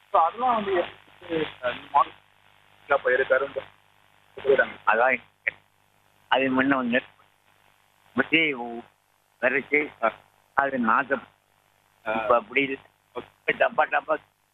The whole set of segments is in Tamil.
ஸோ அதெல்லாம் வந்து எப்படி, அஹ், மாடல் போயிருக்காரு சொல்லிடுறாங்க அதான் அது முன்ன வந்து வச்சு விரைச்சி அது நாசம் இப்போ அப்படி இல்லை. டப்பா டப்பா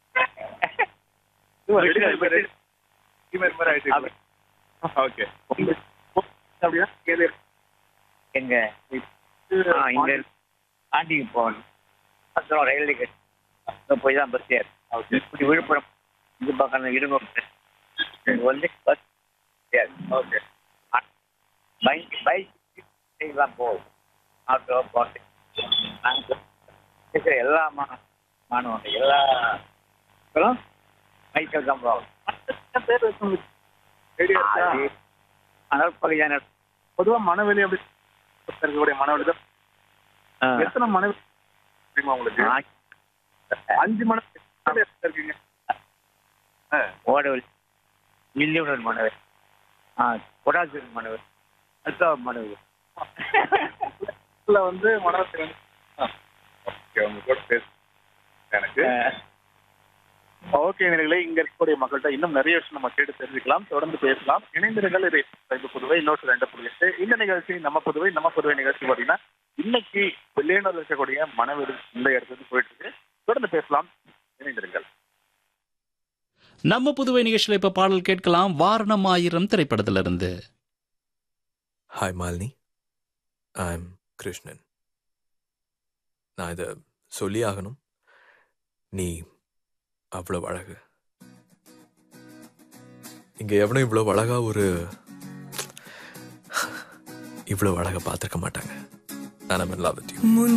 ஓகே அப்படின்னா கேள்வி எங்க ஆ இங்க ஆண்டிக்கு போகணும் அப்புறம் ரயில் டிக்கெட் அங்கே போய் தான் பஸ் ஏறு ஓகே இப்படி விழுப்புரம் இது பக்கம் இருங்க இங்க வந்து பஸ் ஏறு ஓகே பைக் பைக் தான் போகும் ஆட்டோ போட்டு நாங்கள் இருக்கிற எல்லா மா மாணவர்கள் எல்லா மக்களும் பைக்கில் தான் போகும் பேர் வச்சு ஐடியா இருக்கா? அது அதனால் பகுதியான பொதுவா மனவெளி அப்படி இருக்கக்கூடிய மனவெளி தான் ஆ, எத்தனை மனவெளி தெரியுமா உங்களுக்கு ஆ, அஞ்சு மணி இருக்கீங்க ஆ, ஓடவில் மில்லியனர் மனவர் ஆ கொடாசூர் மனவர் அல்தா மனவர் இதுல வந்து மனவெளி வந்து ஆ, ஓகே உங்க கூட பேச எனக்கு ஓகே நேர்களே இங்க இருக்கக்கூடிய மக்கள்கிட்ட இன்னும் நிறைய விஷயம் நம்ம கேட்டு தெரிஞ்சுக்கலாம் தொடர்ந்து பேசலாம் இணைந்திருங்கள் இது இது புதுவை இன்னொரு ரெண்டு புள்ளி எட்டு இந்த நிகழ்ச்சி நம்ம புதுவை நம்ம புதுவை நிகழ்ச்சி பார்த்தீங்கன்னா இன்னைக்கு வெளியேனூர் இருக்கக்கூடிய மனவெளி இந்த இடத்துக்கு போயிட்டு இருக்கு தொடர்ந்து பேசலாம் இணைந்திருங்கள் நம்ம புதுவை நிகழ்ச்சியில் இப்ப பாடல் கேட்கலாம் வாரணம் ஆயிரம் திரைப்படத்திலிருந்து hi Malini I am Krishnan நான் இதை சொல்லி ஆகணும் நீ அவ்வளோ அழகு இங்கே எவனும் இவ்வளோ அழகா ஒரு இவ்வளோ அழகா பார்த்துருக்க மாட்டாங்க நான் லவ் வித் யூ